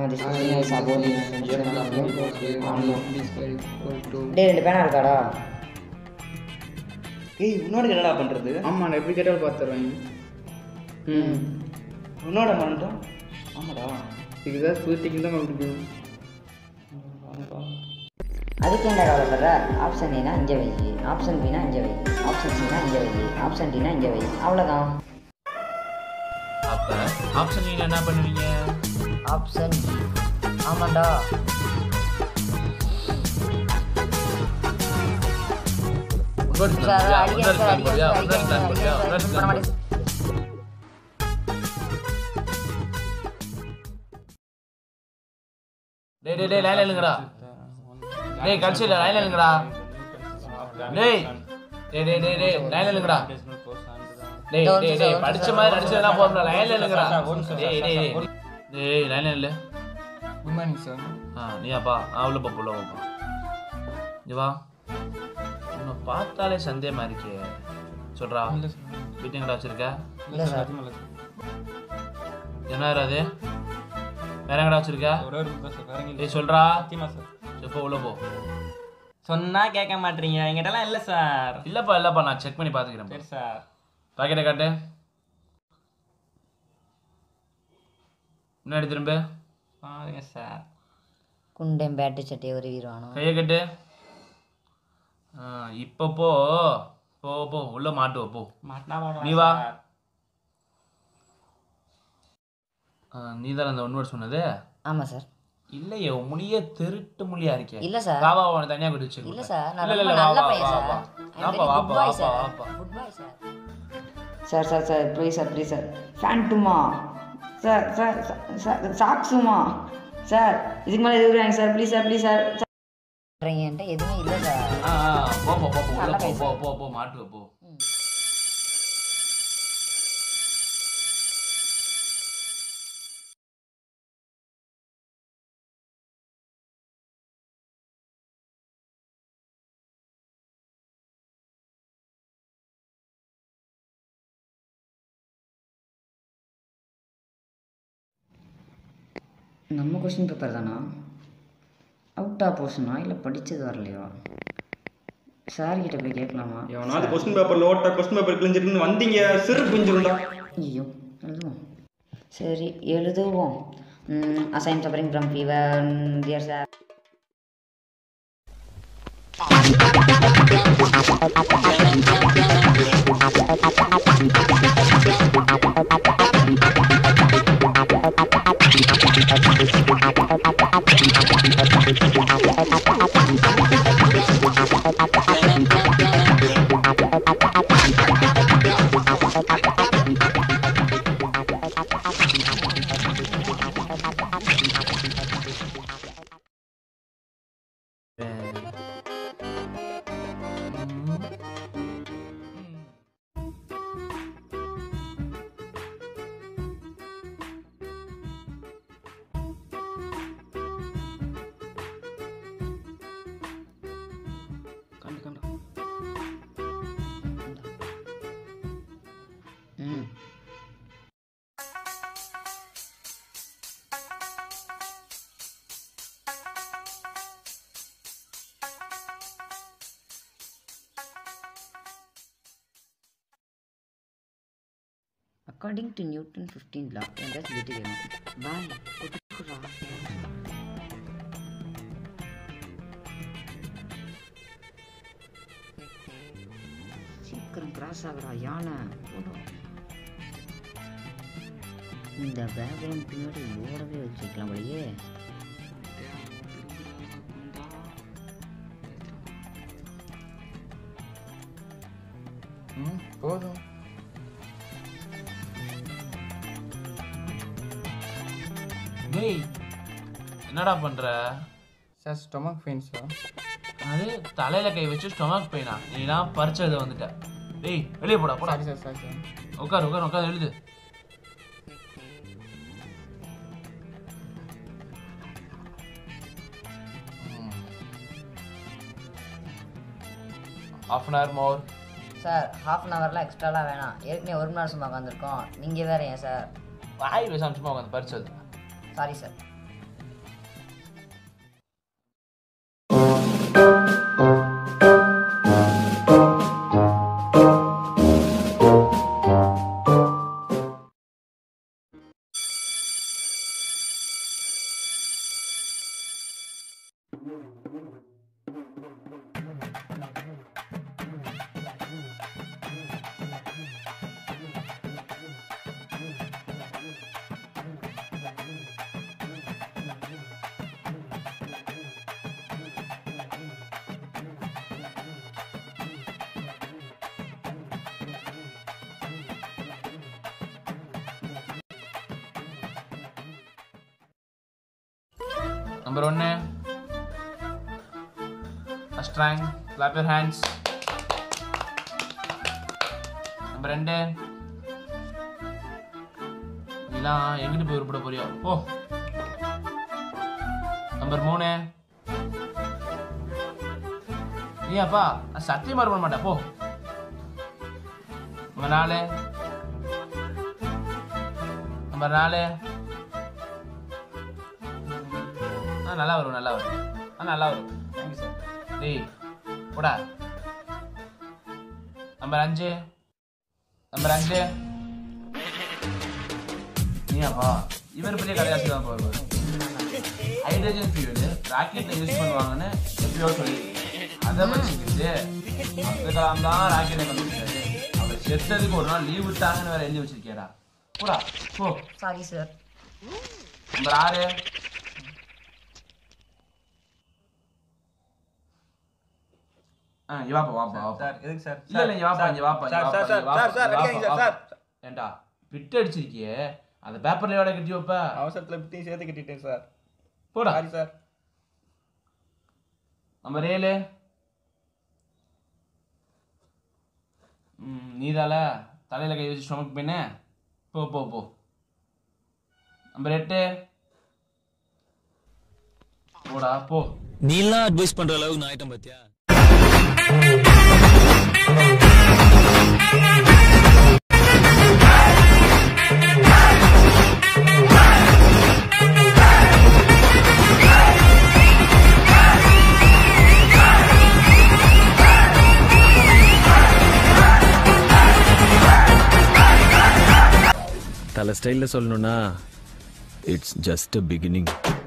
this question is about the b square equal to டேய் ரெண்டு பேனா இருக்காடா ஏய் உன்னோட என்னடா பண்றது ஆமாம் நான் எப்படி கேட்டாலும் பார்த்துருவேன் ம் உன்னோட மறந்துட்டோம் ஆமாடா இதுதான் புது டெக்னிக் தான் கண்டுபிடிக்கணும் அதுக்கு என்ன கவலைப்படுற ஆப்ஷன் ஏனா இங்கே வை ஆப்ஷன் பினா இங்கே வை ஆப்ஷன் சினா இங்கே வை ஆப்ஷன் டினா இங்கே வை அவ்வளோதான் அப்ப ஆப்ஷன் நீங்க என்ன பண்ணுவீங்க ஆப்ஷன் டி ஆமாண்டா இன்னொரு plan சார் போடுறியா? அடிக்க இன்னொரு சார் plan அடிக்க போடுறியா? சார் இன்னொரு அடிக்க plan சார் போடுறியா? இன்னொரு பண்ண plan மாட்டேன் டேய் டேய் டேய் லைன்ல நில்லுங்கடா டேய் கடைசில லைன்ல நில்லுங்கடா டேய் டேய் டேய் டேய் டேய் லைன்ல நில்லுங்கடா டேய் டேய் டேய் படிச்ச மாதிரி நடிச்சதெல்லாம் போறோம்டா லைன்ல நில்லுங்கடா டேய் டேய் டேய் டேய் லைன்ல நில்லு குட் மார்னிங் சார் ஆ நீயாப்பா ஆ உள்ள போ உள்ள போப்பா இங்க வா உன்னை பார்த்தாலே சந்தேகமா இருக்கே சொல்றா வீட்டு எங்கடா வச்சிருக்க இல்லை சார் என்ன வேற அது வேற எங்கடா வச்சிருக்க ஏய் சொல்றா இப்போ உள்ள போ சொன்னா கேட்க மாட்டீங்க எங்கிட்டலாம் இல்லை சார் இல்லப்பா இல்லப்பா நான் செக் பண்ணி பாத்துக்கிறேன் சரி சார் பாக்கெட்டை காட்டு முன்னாடி திரும்ப பாருங்க சார் குண்டன் பேட்டு சட்டையை ஒரு வீரவானோ கையை கட்டு ஆ, இப்போ போ போ போ உள்ள மாட்டுவ போ மாட்டினா பாடுவாங்க நீ வா. சார். நீ தானே அந்த ஒன்று சொன்னது ஆமாம் சார் இல்லையே உன் முடிய திருட்டு மொழியா இருக்கே இல்லை சார் வா வா உன தனியா கூட்டி வச்சு இல்லை சார் நான் இல்ல, ரொம்ப இல்ல, வா, நல்ல வா, பையன் வா, சார் வா. ஐ வாப்பா, குட் வாப்பா, பாய் வாப்பா, சார் வாப்பா. Goodbye sir sir sir sir please sir please sir ஃபேண்ட்டுமா சார் சார் சார் சாக்ஸுமா சார் இதுக்கு மேலே எதுவும் sir please sir please sir என்கிட்ட எதுவுமே இல்லை சார் ஆ ஆ, போ போ போ போ உள்ள நல்ல போ பையன் போ போ போ மாட்டுவ போ நம்ம கொஸ்டின் பேப்பர் தானா அவுட் ஆஃப் போர்ஷனா இல்லை படித்தது வரலையா சார் கிட்ட போய் கேட்கலாமா எவனாவது கொஸ்டின் பேப்பர்ல ஓட்டா கொஸ்டின் பேப்பர் கிழிஞ்சிருக்குன்னு வந்தீங்க சிறு பிஞ்சிருந்தா ஐயோ எழுதுவோம் சரி எழுதுவோம் as I'm suffering from fever dear sir கண்டு கண்டு ம் according to Newton fifteen law என்றால் வீட்டு வேணும் பாய் கொடுக்குறா சீக்கிரம் கிராஸ் ஆகுறா யானை போடும் இந்த பேக்ரவுண்ட் பின்னாடி ஓடவே வச்சுக்கலாம் போலயே ம் போதும் டேய் என்னடா பண்ற சார் ஸ்டொமக் பெயின் சார் அது தலையில கை வச்சு ஸ்டொமக் பெயினா நீலாம் பறிச்சு எழுத வந்துட்ட டேய் வெளியே போடா போடா சாரி சார் சாரி சார் உட்காரு உட்காரு உட்காரு எழுது half an hour more sir half an ஹவர்லாம் எக்ஸ்ட்ராலாம் வேணாம் ஏற்கனவே ஒரு மணி நேரம் சும்மா உட்காந்துருக்கோம் நீங்கள் வேற ஏன் சார் வாய் பேசாம சும்மா உட்காந்து பறிச்சு எழுது சாரி சார் நம்பர் ஒன்று first rank clap your hands number ரெண்டு நீலாம் எங்கிட்டு போய் உருப்பிட போறியோ போ நம்பர் மூணு நீ அப்பா நான் சத்தியமா பண்ண மாட்டேன் போ நம்பர் நாலு நம்பர் நாலு ஆ நல்லா வரும் நல்லா வரும் ஆ நல்லா வரும் தேங்க்யூ சார் டேய் போடா நம்பர் அஞ்சு நம்பர் அஞ்சு நீயாப்பா இவர் பெரிய கடையாசி தான் போவார் ஹைட்ரஜன் ஃபியூல் ராக்கெட்ல யூஸ் பண்ணுவாங்கன்னு எப்பயோ சொல்லி அதை வச்சுக்கிட்டு அப்துல் கலாம் தான் ராக்கெட்டை கண்டுபிடிச்சாரு அவர் செத்ததுக்கு ஒரு நாள் லீவ் விட்டாங்கன்னு வேற எழுதி வச்சிருக்கேடா போடா போ சாரி சார் நம்பர் ஆறு ஆ இங்க வாப்பா வாப்பா வாப்பா சார் எதுக்கு சார் இல்ல இல்ல இங்க வாப்பா இங்க வாப்பா இங்க சார், வாப்பா, சார், இங்க வாப்பா, சார், சார், இங்க அடிக்காதீங்க வாப்பா, சார், வாப்பா. ஏன்டா பிட்டு அடிச்சிருக்கியே அந்த பேப்பர்ல எவ்வளோ கட்டி வைப்ப அவசரத்துல பிட்டி சேர்த்து கட்டிட்டேன் சார் போடா சாரி சார் நம்பர் ஏழு ம், நீதால தலையில கை வச்சு ஸ்டொமக் பெயின் போ போ போ நம்பர் எட்டு போடா போ நீலாம் அட்வைஸ் பண்ற அளவுக்கு நான் ஆயிட்டேன் பாத்தியா தலை ஸ்டைல்ல சொல்லணும்னா இட்ஸ் ஜஸ்ட் அ பிகினிங்